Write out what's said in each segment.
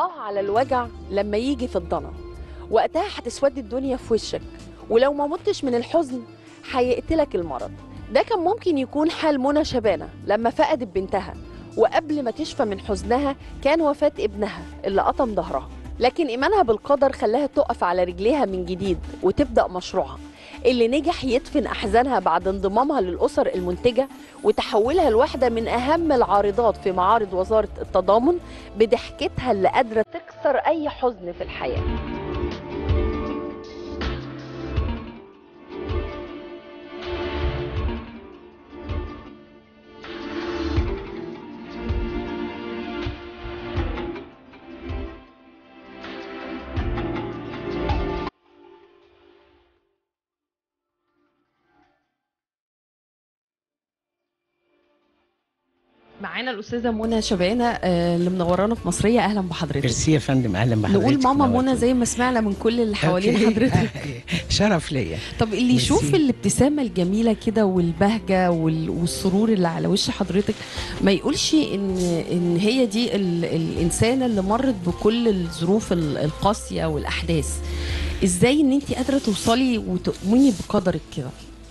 اه على الوجع لما يجي في الضنا وقتها هتسود الدنيا في وشك ولو ما متش من الحزن هيقتلك المرض ده كان ممكن يكون حال منى شبانة لما فقدت بنتها وقبل ما تشفى من حزنها كان وفاة ابنها اللي قطم ظهرها لكن إيمانها بالقدر خلاها تقف على رجليها من جديد وتبدأ مشروعها اللي نجح يدفن أحزانها بعد انضمامها للأسر المنتجة وتحولها لواحدة من أهم العارضات في معارض وزارة التضامن بضحكتها اللي قادرة تكسر أي حزن في الحياة معانا الأستاذة منى شبانة آه، اللي منورانا في مصرية أهلا بحضرتك ميرسي يا فندم اهلا بحضرتك نقول ماما منى نورتوني. زي ما سمعنا من كل اللي حوالين أوكي. حضرتك شرف ليا طب اللي ميرسي. يشوف الابتسامة الجميلة كده والبهجة وال- والسرور اللي على وش حضرتك ما يقولش ان ان هي دي ال الانسانة اللي مرت بكل الظروف ال- القاسية والاحداث ازاي ان انت قادرة توصلي وتؤمني بقدرك كده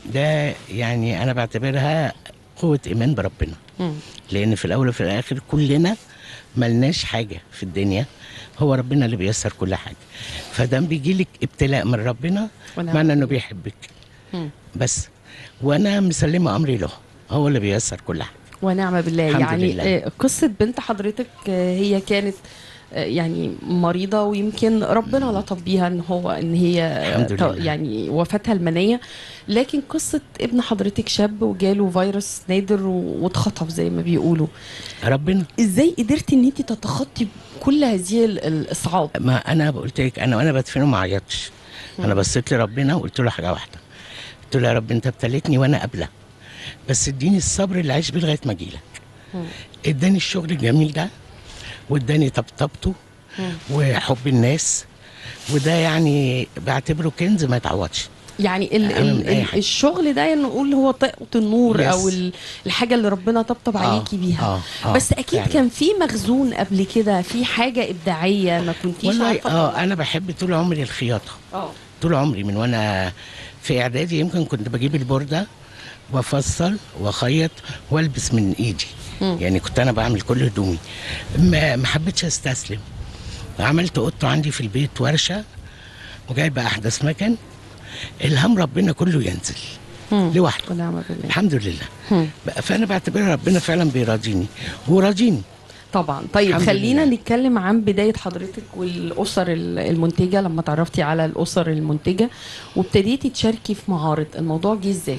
ده يعني انا بعتبرها قوه ايمان بربنا مم. لان في الاول وفي الاخر كلنا ملناش حاجه في الدنيا هو ربنا اللي بيسر كل حاجه فدام بيجي لك ابتلاء من ربنا ونعم معنى انه بالله. بيحبك مم. بس وانا مسلمه امري له هو اللي بيسر كل حاجه ونعم بالله الحمد يعني لله. آه، قصة بنت حضرتك آه، هي كانت آه، يعني مريضة ويمكن ربنا لطف بيها ان هو ان هي آه، الحمد ت- لله. يعني وفاتها المنية لكن قصة ابن حضرتك شاب وجاله فيروس نادر و- واتخطف زي ما بيقولوا ربنا ازاي قدرتي ان انت تتخطي كل هذه ال- الاصعاب ما انا قلت لك انا وانا بدفنه ما عيطتش انا بصيت لربنا وقلت له حاجه واحده قلت له يا رب انت ابتليتني وانا قابله بس اديني الصبر اللي عايش بيه لغايه ما اجيلك مم. اداني الشغل الجميل ده واداني طبطبته مم. وحب الناس وده يعني بعتبره كنز ما يتعوضش يعني ال أهم من ال أي ال حاجة. الشغل ده يعني نقول هو طاقة النور Yes. او ال- الحاجة اللي ربنا طبطب عليكي بيها آه آه بس اكيد فعلا. كان في مخزون قبل كده في حاجه ابداعيه ما كنتيش والله عارفه اه انا بحب طول عمري الخياطه اه طول عمري من وانا في اعدادي يمكن كنت بجيب البورده وافصل واخيط والبس من ايدي مم. يعني كنت انا بعمل كل هدومي ما ما حبيتش استسلم عملت اوضه عندي في البيت ورشه وجايب احدث مكن الهام ربنا كله ينزل مم. لوحده ونعم بالله الحمد لله مم. بقى فانا بعتبر ربنا فعلا بيراضيني وراضيني طبعا طيب الحمد خلينا لله. نتكلم عن بدايه حضرتك والاسر ال- المنتجه لما تعرفتي على الاسر المنتجه وابتديتي تشاركي في معارض الموضوع جه ازاي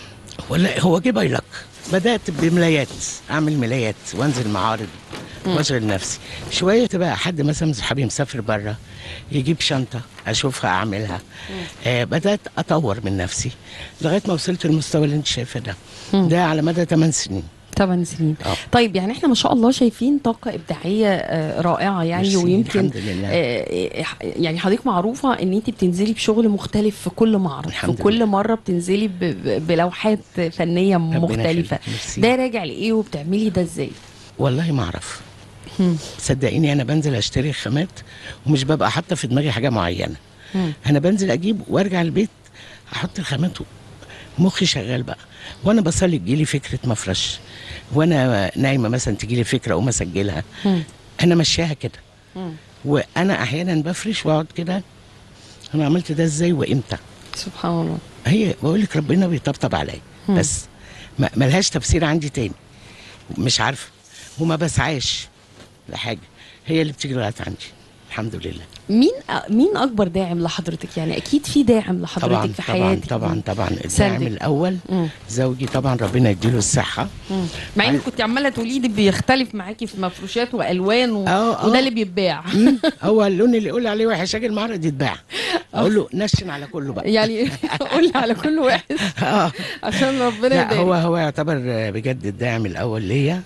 ولا هو جه باي لك بدات بملايات اعمل ملايات وانزل معارض واشغل نفسي شويه تبقى حد مثلا من صحابي مسافر بره يجيب شنطه اشوفها اعملها آه بدات اطور من نفسي لغايه ما وصلت للمستوى اللي انت شايفه ده مم. ده على مدى 8 سنين 8 سنين اه طيب يعني احنا ما شاء الله شايفين طاقه ابداعيه آه، رائعه يعني ميرسي، ويمكن الحمد لله آه، يعني حضرتك معروفه ان انت بتنزلي بشغل مختلف في كل معرض في الحمد كل لله. مره بتنزلي ب- ب- بلوحات فنيه ربنا مختلفه يخليك، ميرسي. ده راجع لايه وبتعملي ده ازاي والله ما اعرف مم. صدقيني انا بنزل اشتري خامات ومش ببقى حاطه في دماغي حاجه معينه مم. انا بنزل اجيب وارجع البيت احط الخامات مخي شغال بقى وانا بصلي تجيلي فكره مفرش وانا نايمه مثلا تجيلي فكره اقوم اسجلها مم. انا ماشياها كده مم. وانا احيانا بفرش واقعد كده انا عملت ده ازاي وامتى سبحان الله هي بقول لك ربنا بيطبطب عليا مم. بس ما ملهاش تفسير عندي تاني مش عارفه وما بسعاش لحاجه هي اللي بتيجي لغايه عندي الحمد لله مين مين اكبر داعم لحضرتك يعني اكيد في داعم لحضرتك طبعا في طبعا حياتك طبعا طبعا الداعم سندك. الاول مم. زوجي طبعا ربنا يديله الصحه مم. مع انك عايز- كنت عماله تقولي دي بيختلف معاكي في مفروشات والوان و... آه، آه. وده اللي بيتباع مم. هو اللون اللي يقول عليه وحش اجي المعرض يتباع اقول له نشن على كله بقى يعني قولي على كل واحد اه عشان ربنا لا يبارك هو هو يعتبر بجد الداعم الاول ليا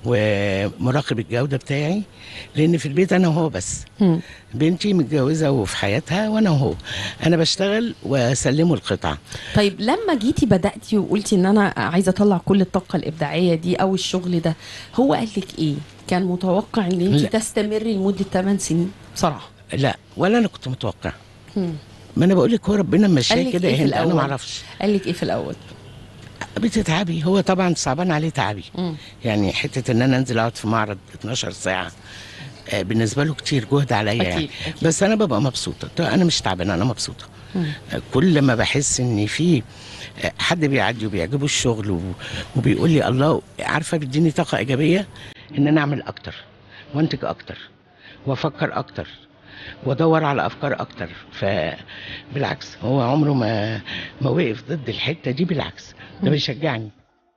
ومراقب الجوده بتاعي لان في البيت انا وهو بس مم. بنتي متجوزه وفي حياتها وانا وهو انا بشتغل واسلمه القطعه طيب لما جيتي بداتي وقلتي ان انا عايزه اطلع كل الطاقه الابداعيه دي او الشغل ده هو قال لك ايه كان متوقع ان انت لا. تستمري لمده 8 سنين بصراحه لا ولا انا كنت متوقع مم. ما انا بقول لك هو ربنا قال مشاه لك كده إيه في يا هند انا الأول؟ ما اعرفش قال لك ايه في الاول بتتعبي هو طبعا صعبان عليه تعبي مم. يعني حته ان انا انزل اقعد في معرض 12 ساعه آه، بالنسبه له كتير جهد عليا أكيد، يعني أكيد. بس انا ببقى مبسوطه طيب انا مش تعبانه انا مبسوطه مم. آه، كل ما بحس ان في آه، حد بيعدي وبيعجبه الشغل و- وبيقول لي الله عارفه بيديني طاقه ايجابيه ان انا اعمل اكتر وانتج اكتر وافكر اكتر وادور على افكار اكتر فبالعكس هو عمره ما ما وقف ضد الحته دي بالعكس ده بيشجعني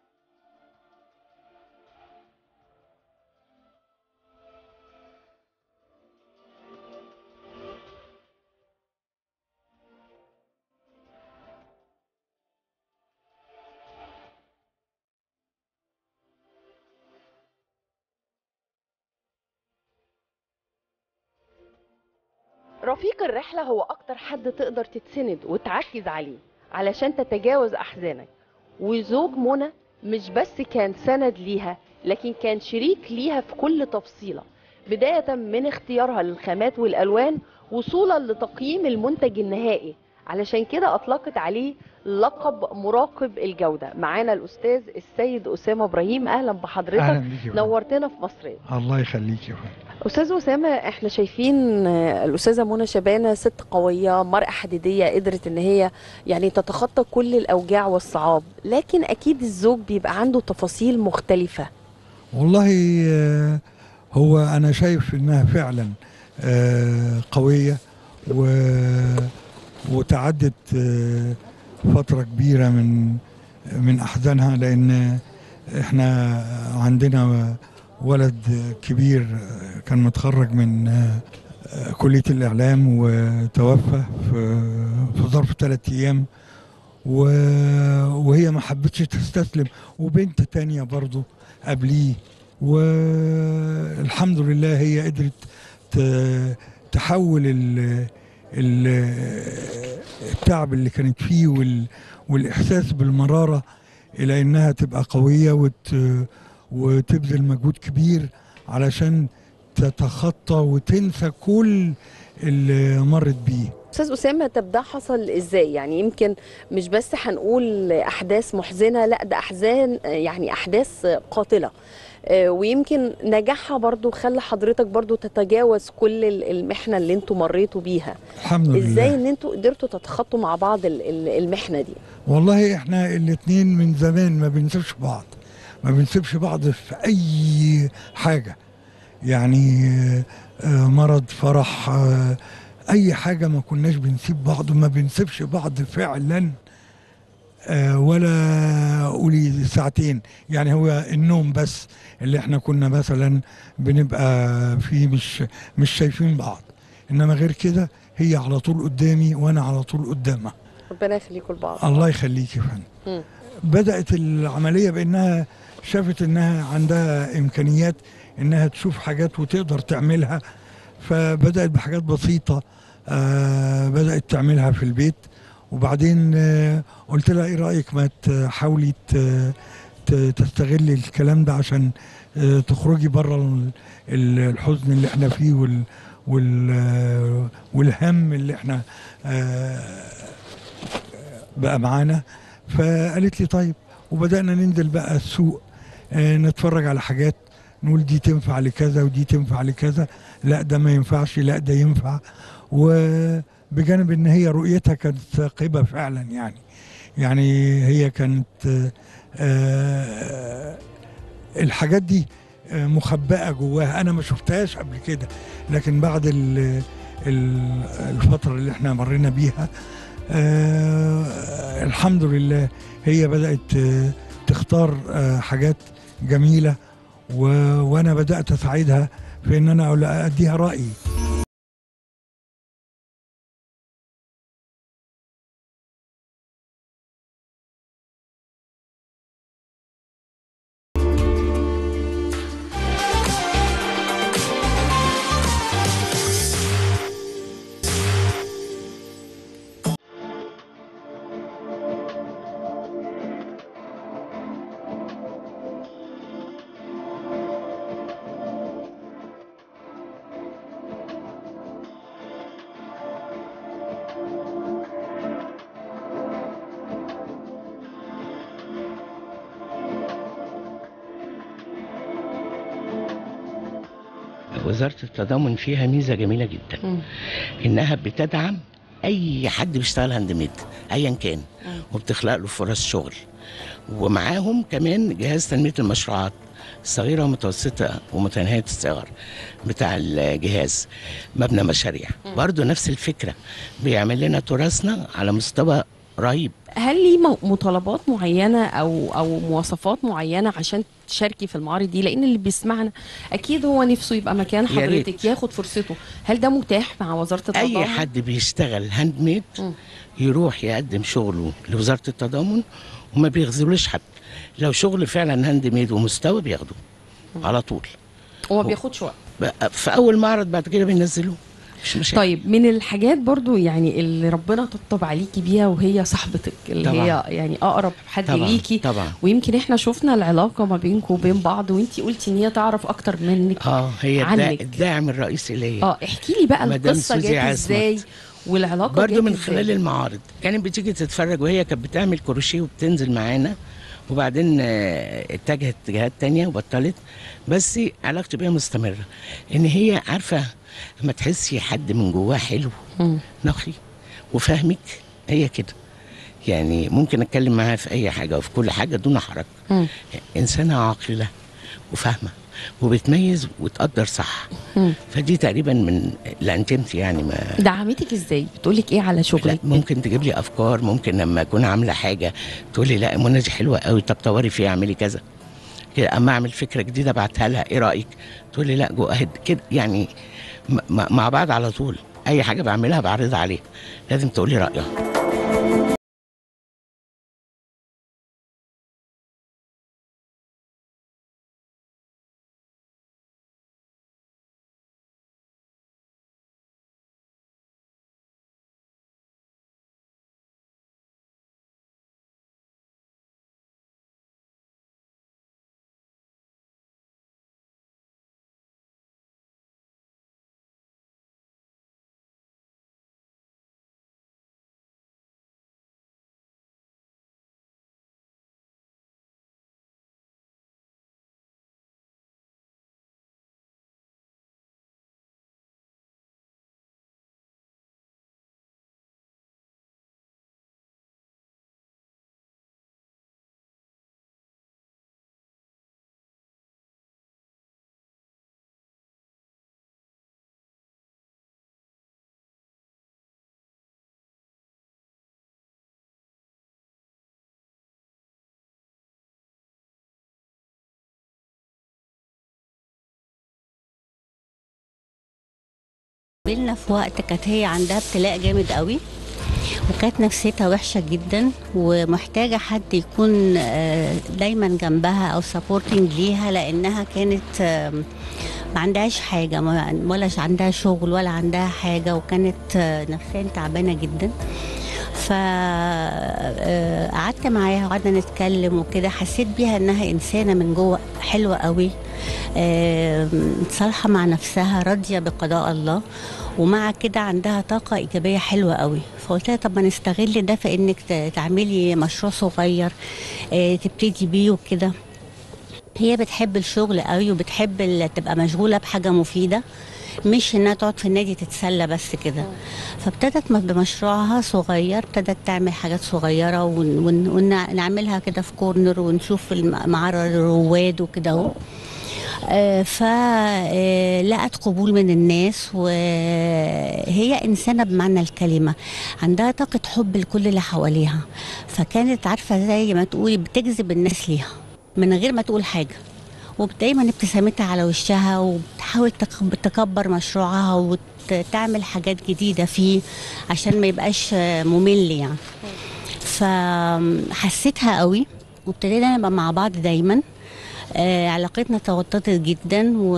رفيق الرحلة هو أكتر حد تقدر تتسند وتركز عليه علشان تتجاوز أحزانك وزوج منى مش بس كان سند ليها لكن كان شريك ليها في كل تفصيلة بداية من اختيارها للخامات والألوان وصولا لتقييم المنتج النهائي علشان كده أطلقت عليه لقب مراقب الجودة معانا الأستاذ السيد أسامة إبراهيم أهلا بحضرتك اهلا بيك يا فندم. نورتنا في مصرية الله يخليك يا فندم استاذ اسامه احنا شايفين آه، الاستاذه منى شبانه ست قويه مرأة حديديه قدرت ان هي يعني تتخطى كل الاوجاع والصعاب لكن اكيد الزوج بيبقى عنده تفاصيل مختلفه والله آه، هو انا شايف انها فعلا آه، قويه و وتعدت آه، فتره كبيره من من احزانها لان احنا عندنا ولد كبير آه، كان متخرج من آه، آه، كليه الاعلام وتوفى في في ظرف ثلاث ايام و- وهي ما حبتش تستسلم وبنت تانية برضو قبليه والحمد لله هي قدرت ت- تحول ال- ال- التعب اللي كانت فيه وال- والإحساس بالمرارة إلى إنها تبقى قوية وت وتبذل مجهود كبير علشان تتخطى وتنسى كل اللي مرت بيه استاذ اسامه طب ده حصل ازاي يعني يمكن مش بس هنقول احداث محزنه لا ده احزان آه، يعني احداث قاتله آه، ويمكن نجاحها برضو خلى حضرتك برضو تتجاوز كل ال- المحنه اللي انتوا مريتوا بيها الحمد لله ازاي ان انتوا قدرتوا تتخطوا مع بعض ال- ال- المحنه دي والله احنا الاتنين من زمان ما بنسيبش بعض ما بنسيبش بعض في اي حاجة يعني آه، مرض فرح آه، اي حاجة ما كناش بنسيب بعض وما بنسيبش بعض فعلا آه، ولا قولي ساعتين يعني هو النوم بس اللي احنا كنا مثلا بنبقى فيه مش مش شايفين بعض انما غير كده هي على طول قدامي وانا على طول قدامها ربنا يخليكم لبعض الله يخليك يا فندم مم. بدأت العملية بأنها شافت أنها عندها إمكانيات أنها تشوف حاجات وتقدر تعملها فبدأت بحاجات بسيطة آه بدأت تعملها في البيت وبعدين آه قلت لها إيه رأيك ما تحاولي ت- ت- تستغلي الكلام ده عشان آه تخرجي بره ال- ال- الحزن اللي احنا فيه وال وال آه، والهم اللي احنا آه بقى معانا فقالت لي طيب وبدأنا ننزل بقى السوق آه، نتفرج على حاجات نقول دي تنفع لكذا ودي تنفع لكذا لا ده ما ينفعش لا ده ينفع وبجانب ان هي رؤيتها كانت ثاقبة فعلا يعني يعني هي كانت آه، آه، الحاجات دي آه، مخبأة جواها انا ما شفتهاش قبل كده لكن بعد ال- ال- الفترة اللي احنا مرينا بيها آه الحمد لله هي بدأت آه، تختار آه حاجات جميلة و... وأنا بدأت أساعدها في إن أنا أقول- أديها رأيي وزاره التضامن فيها ميزه جميله جدا مم. انها بتدعم اي حد بيشتغل هاند ميد ايا كان مم. وبتخلق له فرص شغل ومعاهم كمان جهاز تنميه المشروعات الصغيره والمتوسطه ومتناهيه الصغر بتاع الجهاز مبنى مشاريع برضو نفس الفكره بيعمل لنا تراثنا على مستوى رهيب هل ليه مو- مطالبات معينه او او مواصفات معينه عشان تشاركي في المعارض دي لان اللي بيسمعنا اكيد هو نفسه يبقى مكان يا ريت. حضرتك ياخد فرصته هل ده متاح مع وزاره التضامن اي حد بيشتغل هاند ميد مم. يروح يقدم شغله لوزاره التضامن وما بيخذلوش حد لو شغل فعلا هاند ميد ومستوى بياخده على طول وما بياخدش وقت بقى في اول معرض بعد كده بينزلوه مش مشاكل طيب من الحاجات برضو يعني اللي ربنا طبطب عليكي بيها وهي صاحبتك اللي طبعاً. هي يعني اقرب حد طبعا ليكي طبعا ويمكن احنا شفنا العلاقه ما بينكم وبين بعض وانتي قلتي ان هي تعرف اكتر منك اه هي الدا- عنك. الداعم الرئيسي ليا اه احكي لي بقى مدام القصه سوزي جت عصمت. ازاي والعلاقه برضو جت من إزاي؟ خلال المعارض كانت بتيجي تتفرج وهي كانت بتعمل كروشيه وبتنزل معانا وبعدين آه، اتجهت اتجاهات تانية وبطلت بس علاقتي بيها مستمرة ان هي عارفة لما تحسي حد من جواه حلو مم. نقي وفاهمك هي كده يعني ممكن اتكلم معاها في اي حاجة وفي كل حاجة دون حرج مم. انسانة عاقلة وفاهمة وبتميز وتقدر صح مم. فدي تقريبا من الانتمتي يعني ما دعمتك ازاي بتقولك ايه على لا شغلك ممكن تجيب لي افكار ممكن لما اكون عامله حاجه تقول لي لا منى دي حلوه قوي طب طوري فيها اعملي كذا كده اما اعمل فكره جديده ابعتها لها ايه رايك تقول لي لا جو اهد كده يعني م- م- مع بعض على طول اي حاجه بعملها بعرضها عليها لازم تقول لي رايها قابلنا في وقت كانت هي عندها ابتلاء جامد قوي وكانت نفسيتها وحشة جدا ومحتاجة حد يكون آه، دايما جنبها أو سبورتنج ليها لأنها كانت آم، ما عندهاش حاجة ما- ولا عندها شغل ولا عندها حاجة وكانت آه، نفسيا تعبانة جدا فقعدت معاها وقعدنا نتكلم وكده حسيت بيها انها انسانه من جوه حلوه قوي آم، متصالحه مع نفسها راضيه بقضاء الله ومع كده عندها طاقه ايجابيه حلوه قوي فقلت لها طب ما نستغل ده في انك ت- تعملي مشروع صغير آه، تبتدي بيه وكده هي بتحب الشغل قوي وبتحب ال- تبقى مشغوله بحاجه مفيده مش انها تقعد في النادي تتسلى بس كده فابتدت م- بمشروعها صغير ابتدت تعمل حاجات صغيره ونعملها كده في كورنر ونشوف الم- معرض الرواد وكده اهو آه، فلقت قبول من الناس وهي إنسانة بمعنى الكلمة عندها طاقة حب لكل اللي حواليها فكانت عارفة زي ما تقولي بتجذب الناس ليها من غير ما تقول حاجة ودايما ابتسامتها على وشها وبتحاول تك- تكبر مشروعها وتعمل حاجات جديدة فيه عشان ما يبقاش آه، ممل يعني فحسيتها قوي وابتدينا نبقى مع بعض دايما آه، علاقتنا توطدت جدا و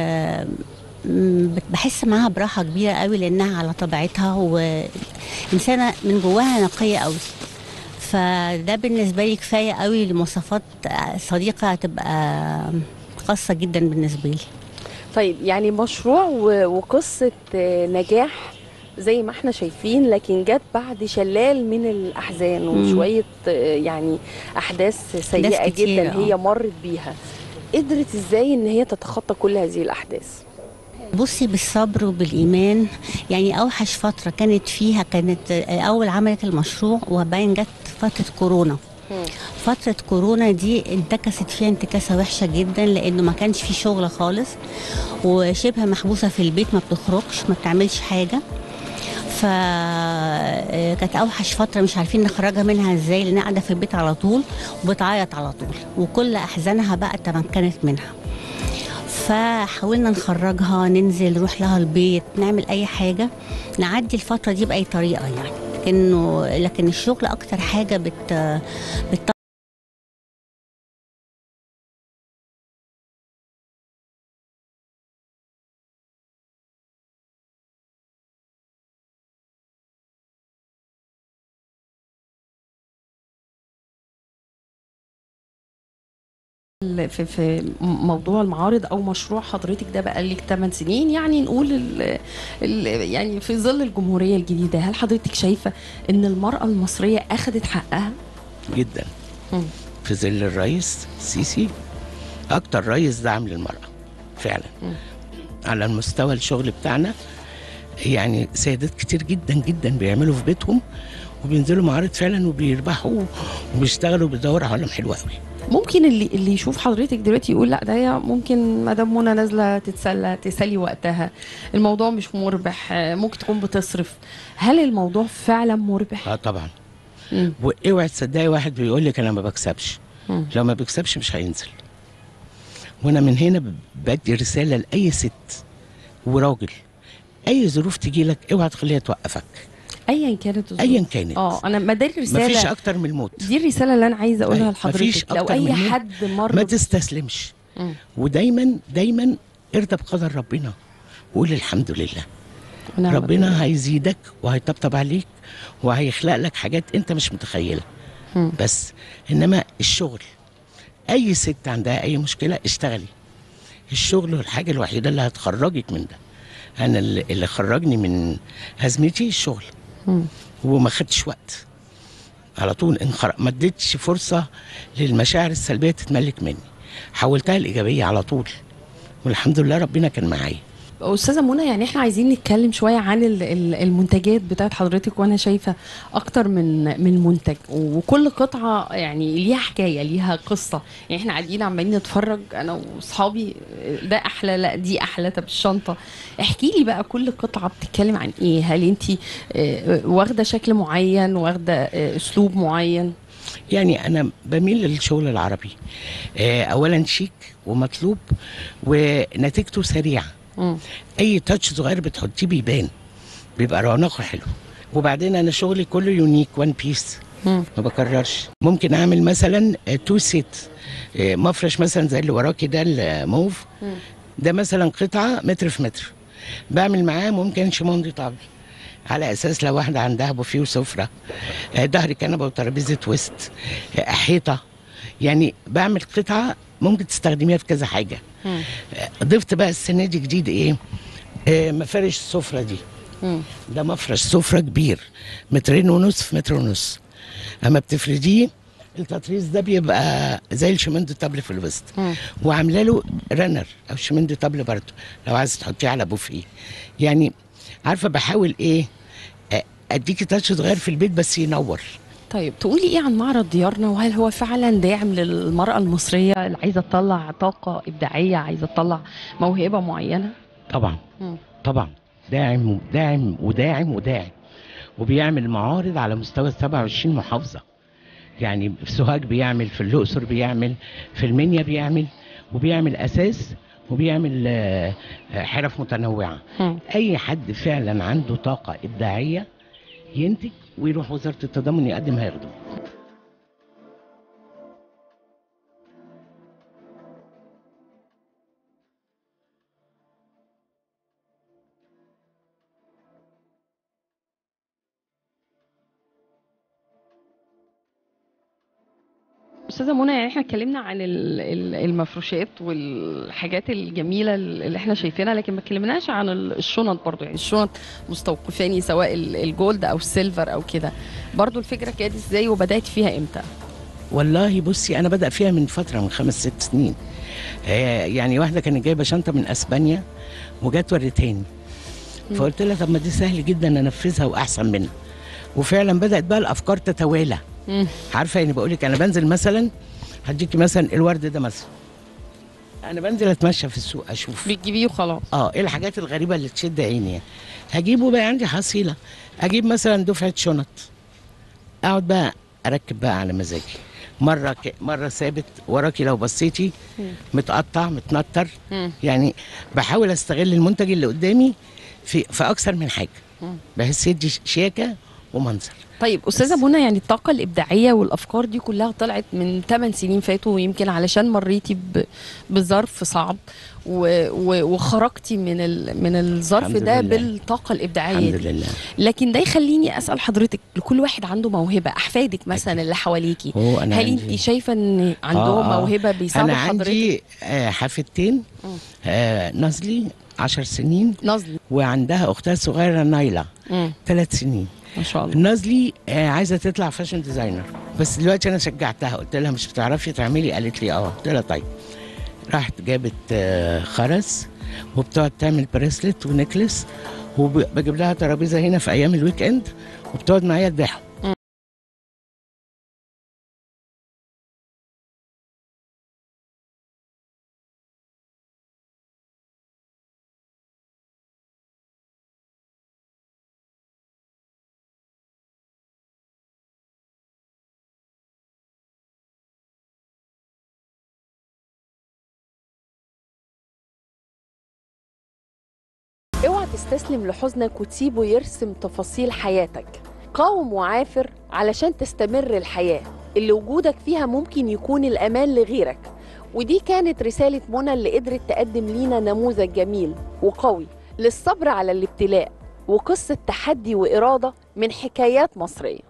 م، بحس معاها براحة كبيرة قوي لأنها على طبيعتها وإنسانة من جواها نقية قوي فده بالنسبة لي كفاية قوي لمواصفات صديقة هتبقى خاصة جدا بالنسبة لي طيب يعني مشروع و- وقصة آه، نجاح زي ما احنا شايفين لكن جت بعد شلال من الأحزان مم. وشوية آه، يعني أحداث سيئة كتير، جدا آه. هي مرت بيها قدرت ازاي ان هي تتخطى كل هذه الأحداث بصي بالصبر وبالايمان يعني اوحش فتره كانت فيها كانت آه، اول عملت المشروع وبعدين جت فتره كورونا فترة كورونا دي انتكست فيها انتكاسة وحشة جدا لأنه ما كانش في شغل خالص وشبه محبوسة في البيت ما بتخرجش ما بتعملش حاجة ف آه، كانت اوحش فتره مش عارفين نخرجها منها ازاي لانها قاعده في البيت على طول وبتعيط على طول وكل احزانها بقى تمكنت منها فحاولنا نخرجها ننزل نروح لها البيت نعمل اي حاجه نعدي الفتره دي باي طريقه يعني لكنه لكن الشغل اكتر حاجه بت بت ال- في في م- موضوع المعارض او مشروع حضرتك ده بقى لك 8 سنين يعني نقول ال ال يعني في ظل الجمهوريه الجديده هل حضرتك شايفه ان المراه المصريه اخذت حقها؟ جدا مم. في ظل الرئيس السيسي اكتر رئيس دعم للمراه فعلا مم. على المستوى الشغل بتاعنا يعني سيدات كتير جدا جدا بيعملوا في بيتهم وبينزلوا معارض فعلا وبيربحوا وبيشتغلوا بيدوروا على علم حلوه قوي ممكن اللي اللي يشوف حضرتك دلوقتي يقول لا ده هي ممكن مدام منى نازله تتسلى تسلي وقتها الموضوع مش مربح آه، ممكن تكون بتصرف هل الموضوع فعلا مربح؟ اه طبعا مم. واوعي تصدقي واحد بيقول لك انا ما بكسبش مم. لو ما بيكسبش مش هينزل وانا من هنا بدي رساله لاي ست وراجل اي ظروف تجي لك اوعى تخليها توقفك ايا كانت الظروف. ايا كانت اه انا ما ده مفيش الرساله اكتر من الموت دي الرساله اللي انا عايزه اقولها أيوة، مفيش لحضرتك لو أكتر اي من إيه؟ حد مر ما ب- تستسلمش مم. ودايما دايما ارضى بقدر ربنا وقول الحمد لله ونعم بالله. ربنا هيزيدك وهيطبطب عليك وهيخلق لك حاجات انت مش متخيلها مم. بس انما الشغل اي ست عندها اي مشكله اشتغلي الشغل هو الحاجه الوحيده اللي هتخرجك من ده انا اللي اللي خرجني من ازمتي الشغل مم. وما خدتش وقت على طول انخر... ما اديتش فرصه للمشاعر السلبيه تتملك مني حولتها الايجابيه على طول والحمد لله ربنا كان معايا استاذه منى يعني احنا عايزين نتكلم شويه عن ال- ال- المنتجات بتاعت حضرتك وانا شايفه اكتر من من منتج وكل قطعه يعني ليها حكايه ليها قصه يعني احنا قاعدين عمالين نتفرج انا واصحابي ده احلى لا دي احلى طب الشنطه احكي لي بقى كل قطعه بتتكلم عن ايه هل انت واخده شكل معين واخده آه، اسلوب معين يعني انا بميل للشغل العربي آه، اولا شيك ومطلوب ونتيجته سريعه مم. اي تاتش صغير بتحطيه بيبان بيبقى رونقه حلو وبعدين انا شغلي كله يونيك وان بيس مم. ما بكررش ممكن اعمل مثلا آه، تو سيت آه، مفرش مثلا زي اللي وراكي ده الموف مم. ده مثلا قطعه متر في متر بعمل معاه ممكن شموندي طبل على اساس لو واحده عندها بوفيه وسفره آه، ظهر كنبه وترابيزه وسط آه، حيطه يعني بعمل قطعه ممكن تستخدميها في كذا حاجه مم. آه، ضفت بقى السنه دي جديد ايه آه، مفارش السفره دي مم. ده مفرش سفرة كبير مترين ونص في متر ونص اما بتفرديه التطريز ده بيبقى زي الشمندو طبل في الوسط مم. وعامله له رنر او شمندو طبل برضه لو عايزه تحطيه على بوفيه يعني عارفه بحاول ايه آه، اديكي تاتش صغير في البيت بس ينور طيب تقولي ايه عن معرض ديارنا وهل هو فعلا داعم للمرأة المصرية اللي عايزة تطلع طاقة إبداعية عايزة تطلع موهبة معينة؟ طبعا مم. طبعا داعم داعم وداعم وداعم وبيعمل معارض على مستوى 27 محافظة يعني في سوهاج بيعمل في الأقصر بيعمل في المنيا بيعمل وبيعمل أساس وبيعمل آه، آه، حرف متنوعة مم. أي حد فعلا عنده طاقة إبداعية ينتج ويروح وزارة التضامن يقدم هياخده أستاذة منى يعني احنا اتكلمنا عن ال- ال- المفروشات والحاجات الجميلة اللي احنا شايفينها لكن ما اتكلمناش عن ال- الشنط برضو يعني الشنط مستوقفاني سواء ال- الجولد أو السيلفر أو كده برضو الفكرة كانت ازاي وبدأت فيها امتى؟ والله بصي أنا بدأ فيها من فترة من خمس ست سنين آه، يعني واحده كانت جايبه شنطه من اسبانيا وجت وريتهاني فقلت لها طب ما دي سهل جدا انفذها واحسن منها وفعلا بدات بقى الافكار تتوالى مم. عارفه يعني بقول لك انا بنزل مثلا هديكي مثلا الورد ده مثلا انا بنزل اتمشى في السوق اشوف بتجيبيه وخلاص اه ايه الحاجات الغريبه اللي تشد عيني يعني. هجيبه بقى عندي حصيله اجيب مثلا دفعه شنط اقعد بقى اركب بقى على مزاجي مره ك... مره ثابت وراكي لو بصيتي متقطع متنطر مم. يعني بحاول استغل المنتج اللي قدامي في في اكثر من حاجه مم. بحس يدي ش- شياكه ومنظر طيب استاذه منى يعني الطاقه الابداعيه والافكار دي كلها طلعت من 8 سنين فاتوا ويمكن علشان مريتي ب- بظرف صعب و و وخرجتي من ال من الظرف الحمد ده لله. بالطاقه الابداعيه الحمد دي لله لكن ده يخليني اسال حضرتك لكل واحد عنده موهبه احفادك مثلا اللي حواليكي هو انا هل عندي انت شايفه ان عندهم آه، آه. موهبه بيساعدوا انا حضرتك عندي آه، حفيدتين مم. آه نازلي عشر سنين نظري وعندها اختها الصغيره نايله مم. ثلاث سنين ما شاء الله نازلي آه عايزه تطلع فاشن ديزاينر بس دلوقتي انا شجعتها قلت لها مش بتعرفي تعملي قالت لي اه قلت لها طيب راحت جابت آه خرز وبتقعد تعمل بريسلت ونكلس وبجيب لها ترابيزه هنا في ايام الويك اند وبتقعد معايا تبيعهم اوعى تستسلم لحزنك وتسيبه يرسم تفاصيل حياتك قاوم وعافر علشان تستمر الحياة اللي وجودك فيها ممكن يكون الأمان لغيرك ودي كانت رسالة منى اللي قدرت تقدم لينا نموذج جميل وقوي للصبر على الابتلاء وقصة تحدي وإرادة من حكايات مصرية